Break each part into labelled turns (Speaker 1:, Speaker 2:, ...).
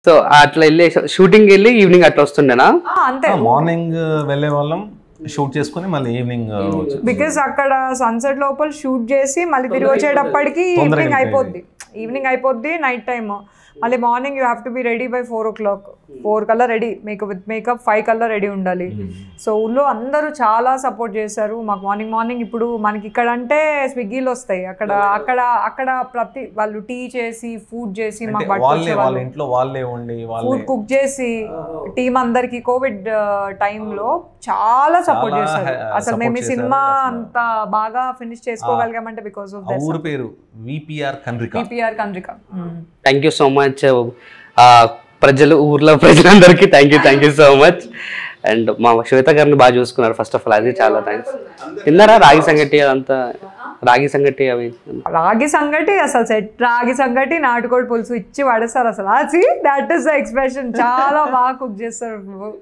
Speaker 1: So అట్లా వెళ్ళి shooting వెళ్ళి ఈవినింగ్ అట్లా వస్తుండేనా
Speaker 2: ఆ, అంతే
Speaker 3: మార్నింగ్ వెళ్ళే వాళ్ళం షూట్ చేసుకుని మళ్ళీ ఈవినింగ్ వచ్చేది
Speaker 2: బికాస్ అక్కడ సన్సెట్ లోపల షూట్ చేసి మళ్ళీ తిరిగి వచ్చేటప్పటికి
Speaker 3: తొందరగా
Speaker 2: ఈవినింగ్
Speaker 3: అయిపోయింది.
Speaker 2: అయిపోద్ది ఈవినింగ్ అయిపోద్ది నైట్ టైమ్ మళ్ళీ morning you have to be ready by four o'clock four కల్లా ready makeup with makeup five కల్లా రెడీ ఉండాలి సో ఊళ్ళో అందరూ చాలా సపోర్ట్ చేశారు మాకు మార్నింగ్ మార్నింగ్ ఇప్పుడు మనకి ఇక్కడ అంటే స్విగ్గీలు వస్తాయి అక్కడ అక్కడ అక్కడ ప్రతి వాళ్ళు టీ చేసి ఫుడ్ చేసి మాకు
Speaker 3: అంటే వాళ్ళే వాళ్ళ
Speaker 2: పట్టుకొచ్చేవాళ్ళు
Speaker 3: ఇంట్లో వాళ్ళే ఉండి వాళ్ళే
Speaker 2: ఫుడ్ కుక్ చేసి టీం అందరికి కోవిడ్ టైంలో చాలా సపోర్ట్
Speaker 3: చాలా
Speaker 2: చేశారు
Speaker 3: హె-
Speaker 2: అసలు
Speaker 3: support
Speaker 2: మేము ఈ
Speaker 3: చేశారు
Speaker 2: సినిమా
Speaker 3: అసలు.
Speaker 2: అంత బాగా ఫినిష్ చేసుకోగలిగామంటే బికాస్ ఆఫ్
Speaker 3: ఆ ఊరు పేరు VPR Kandrika
Speaker 2: PPR Kandrika
Speaker 1: thank you so much ప్రజలు ఊర్లో ప్రజలందరికీ thank you thank you so much and మా శ్వేత గారిని బాగా చూసుకున్నారు ఫస్ట్ ఆఫ్ ఆల్ అది చాలా థ్యాంక్స్ తిన్నారా రాగి సంగటి అదంతా రాగి సంగటి అవి
Speaker 2: రాగి సంగటి అసలు సెట్ రాగి సంగటి నాటుకోడి పులుసు ఇచ్చి పడేస్తారు అసలు అది దట్ ఈస్ ద ఎక్స్ప్రెషన్ చాలా బాగా కుక్ చేస్తారు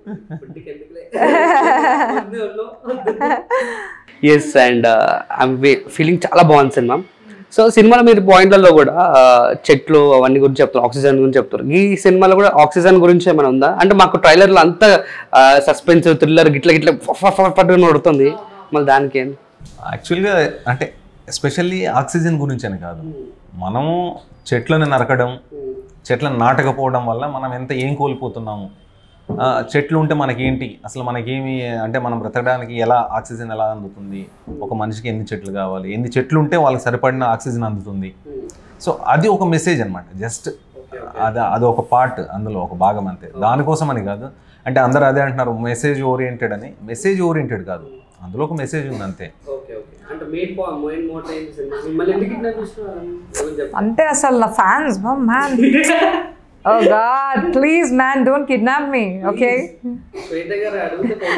Speaker 1: ఎస్ అండ్ ఐమ్ ఫీలింగ్ చాలా బాగుంది సినిమా సో సినిమాలో మీరు పాయింట్లలో కూడా ఆ, చెట్లు అవన్నీ గురించి చెప్తారు ఆక్సిజన్ గురించి చెప్తారు ఈ సినిమాలో కూడా ఆక్సిజన్ గురించి ఏమైనా ఉందా అంటే మాకు ట్రైలర్లో అంతా సస్పెన్స్ థ్రిల్లర్ గిట్ల గిట్ల పట్టుకుని నడుతుంది మళ్ళీ దానికి ఏం
Speaker 3: యాక్చువల్గా అంటే ఎస్పెషల్లీ ఆక్సిజన్ గురించి అని కాదు మనము చెట్లను నరకడం చెట్లను నాటకపోవడం వల్ల మనం ఎంత ఏం కోల్పోతున్నాము ఆ, చెట్లు ఉంటే మనకేంటి అసలు మనకేమి అంటే మనం బ్రతకడానికి ఎలా ఆక్సిజన్ ఎలా అందుతుంది ఒక మనిషికి ఎన్ని చెట్లు కావాలి ఎన్ని చెట్లు ఉంటే వాళ్ళకి సరిపడిన ఆక్సిజన్ అందుతుంది సో అది ఒక మెసేజ్ అనమాట జస్ట్ అది అది ఒక పార్ట్ అందులో ఒక భాగం అంతే దానికోసం అని కాదు అంటే అందరూ అదే అంటున్నారు మెసేజ్ ఓరియంటెడ్ అని మెసేజ్ ఓరియంటెడ్ కాదు అందులో ఒక మెసేజ్ ఉంది అంతే
Speaker 1: ఓకే ఓకే అంటే మెయిన్ మెయిన్ మోటో మిమ్మల్ని ఎందుకు కిడ్నాప్ చేస్తున్నారు
Speaker 2: అంతే అసలు నా fans man oh god please man don't kidnap me okay
Speaker 1: Swetha గారు అడిగితే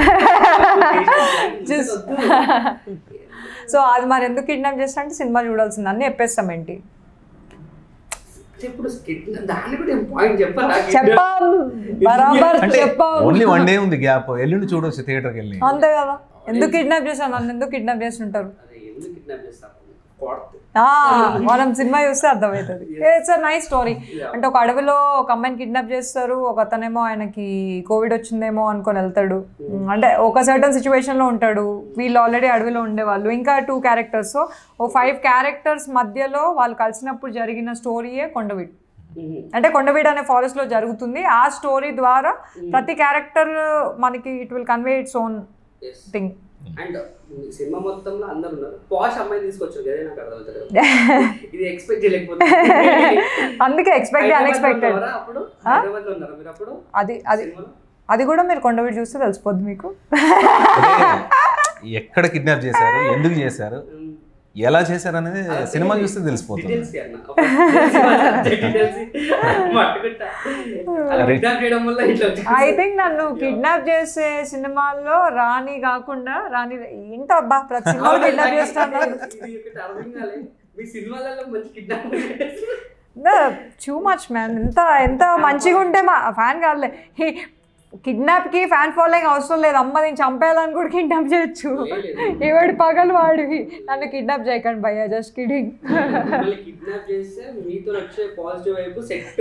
Speaker 2: Just- సో అది మరి ఎందుకు కిడ్నాప్ చేస్తా అంటే సినిమా చూడాల్సింది అన్ని చెప్పేస్తాం ఏంటి
Speaker 1: ఇప్పుడు దాన్ని కూడా పాయింట్ చెప్పాలా
Speaker 2: చెప్పాం బరాబర్
Speaker 3: అంటే
Speaker 2: చెప్పాం
Speaker 3: ఓన్లీ వన్ డే ఉంది గ్యాప్ ఎల్లుండి చూడొచ్చు థియేటర్కి వెళ్ళి
Speaker 2: అంతే కదా ఎందుకు కిడ్నాప్ చేశాను నన్ను ఎందుకు కిడ్నాప్ చేస్తుంటారు
Speaker 1: అదే ఎందుకు కిడ్నాప్ చేస్తారు కొడతారు
Speaker 2: ఆ, మనం సినిమా చూస్తే అర్థమవుతుంది ఇట్స్ అ నైస్ స్టోరీ అంటే ఒక అడవిలో ఒక అమ్మాయిని కిడ్నాప్ చేస్తారు ఒక అతనేమో ఆయనకి కోవిడ్ వచ్చిందేమో అనుకొని వెళ్తాడు అంటే ఒక సర్టన్ సిచ్యువేషన్లో ఉంటాడు వీళ్ళు ఆల్రెడీ అడవిలో ఉండేవాళ్ళు ఇంకా టూ క్యారెక్టర్స్ ఓ ఫైవ్ క్యారెక్టర్స్ మధ్యలో వాళ్ళు కలిసినప్పుడు జరిగిన స్టోరీయే కొండవీడు అంటే కొండవీడు అనే ఫారెస్ట్ లో జరుగుతుంది ఆ స్టోరీ ద్వారా ప్రతి క్యారెక్టర్ మనకి it will convey its own thing
Speaker 4: and cinema మొత్తంలో అందరు ఉన్నారు పాష్ అమ్మాయి తీసుకొచ్చారు కదా నాకు అర్థమవుతుంది ఇది ఎక్స్పెక్ట్ చేయలేకపోతే
Speaker 2: అందుకే ఎక్స్పెక్ట్ అన్ఎక్స్పెక్టెడ్
Speaker 4: అప్పుడు హైదరాబాద్ లో ఉన్నారు మీరు అప్పుడు
Speaker 2: అది అది
Speaker 4: సినిమాలో
Speaker 2: అది కూడా మీరు కొండవీడు చూస్తే తెలిసిపోద్ది మీకు
Speaker 3: అంటే ఎక్కడ కిడ్నాప్ చేశారు ఎందుకు చేశారు ఎలా చేశారు అనేది సినిమా చూస్తే తెలిసిపోతుంది
Speaker 4: డీటెయిల్స్ డీటెయిల్స్ మట్టుకుంటా అలా kidnap చేయడం వల్ల ఇట్లా వచ్చింది.
Speaker 2: ఐ థింక్ నన్ను కిడ్నాప్ చేసే సినిమాల్లో రాణి కాకుండా రాణి ఏంటో అబ్బా ప్రతి సినిమా కిడ్నాప్ చేస్తాను
Speaker 4: ఇది ఒకటి అర్థం కాలేదు మీ సినిమాలలో మంచి కిడ్నాప్
Speaker 2: టూ మచ్ మ్యాన్ ఎంత ఎంత మంచిగా ఉంటే మా ఫ్యాన్ కాదులే కిడ్నాప్ కి ఫ్యాన్ ఫాలోయింగ్ అవసరం లేదు అమ్మ నేను చంపేయాలని కూడా కిడ్నాప్ చేయొచ్చు ఎవడి పగలు వాడివి నన్ను కిడ్నాప్ చేయకండి భయ్యా జస్ట్ కిడింగ్
Speaker 4: మిమ్మల్ని కిడ్నాప్ చేస్తే మీతో వచ్చే పాజిటివ్ వైపు సెట్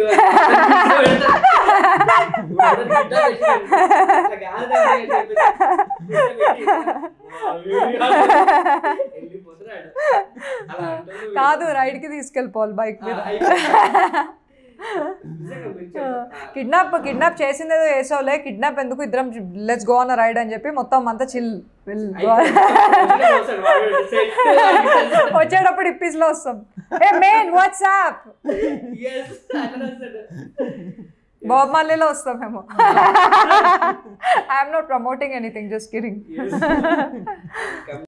Speaker 2: కాదు రైడ్ కి తీసుకెళ్ళిపోవాలి బైక్ మీద కిడ్నాప్ కిడ్నాప్ చేసింది ఏదో వేసావులే కిడ్నాప్ ఎందుకు ఇద్దరం లెట్స్ గో ఆన్ రైడ్ అని చెప్పి మొత్తం అంతా చిల్ వచ్చేటప్పుడు ఇప్పీస్ లో వస్తాం ఏ మెయిన్ వాట్సాప్ బాబ్ మల్లీలో వస్తాం మేము I'm not promoting anything just కిరింగ్